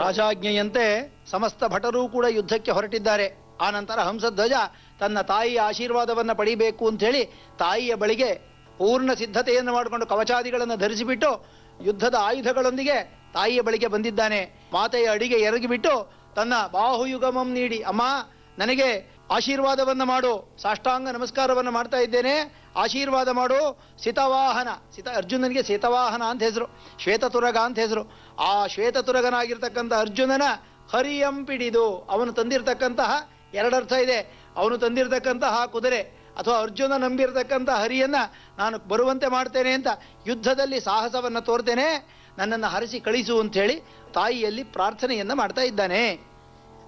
ರಾಜಾಜ್ಞೆಯಂತೆ ಸಮಸ್ತ ಭಟರೂ ಕೂಡ ಯುದ್ಧಕ್ಕೆ ಹೊರಟಿದ್ದಾರೆ ಆ ನಂತರ ಹಂಸಧ್ವಜ ತನ್ನ ತಾಯಿಯ ಆಶೀರ್ವಾದವನ್ನು ಪಡಿಬೇಕು ಅಂತ ಹೇಳಿ ತಾಯಿಯ ಬಳಿಗೆ ಪೂರ್ಣ ಸಿದ್ಧತೆಯನ್ನು ಮಾಡಿಕೊಂಡು ಕವಚಾದಿಗಳನ್ನು ಧರಿಸಿಬಿಟ್ಟು ಯುದ್ಧದ ಆಯುಧಗಳೊಂದಿಗೆ ತಾಯಿಯ ಬಳಿಗೆ ಬಂದಿದ್ದಾನೆ ಮಾತೆಯ ಅಡಿಗೆ ಎರಗಿಬಿಟ್ಟು ತನ್ನ ಬಾಹುಯುಗಮಂ ನೀಡಿ ಅಮ್ಮ ನನಗೆ ಆಶೀರ್ವಾದವನ್ನು ಮಾಡು ಸಾಷ್ಟಾಂಗ ನಮಸ್ಕಾರವನ್ನು ಮಾಡ್ತಾ ಇದ್ದೇನೆ ಆಶೀರ್ವಾದ ಮಾಡು ಸಿತವಾಹನ ಸಿತ ಅರ್ಜುನನಿಗೆ ಸಿತವಾಹನ ಅಂತ ಹೆಸರು ಶ್ವೇತತುರಗ ಅಂತ ಹೆಸರು ಆ ಶ್ವೇತತುರಗನಾಗಿರ್ತಕ್ಕಂಥ ಅರ್ಜುನನ ಹರಿಯಂ ಪಿಡಿದು ಅವನು ತಂದಿರತಕ್ಕಂತಹ ಎರಡರ್ಥ ಇದೆ ಅವನು ತಂದಿರತಕ್ಕಂತಹ ಕುದುರೆ ಅಥವಾ ಅರ್ಜುನ ನಂಬಿರತಕ್ಕಂಥ ಹರಿಯನ್ನ ನಾನು ಬರುವಂತೆ ಮಾಡ್ತೇನೆ ಅಂತ ಯುದ್ಧದಲ್ಲಿ ಸಾಹಸವನ್ನು ತೋರ್ತೇನೆ ನನ್ನನ್ನು ಹರಿಸಿ ಕಳಿಸು ಅಂತ ಹೇಳಿ ತಾಯಿಯಲ್ಲಿ ಪ್ರಾರ್ಥನೆಯನ್ನ ಮಾಡ್ತಾ ಇದ್ದಾನೆ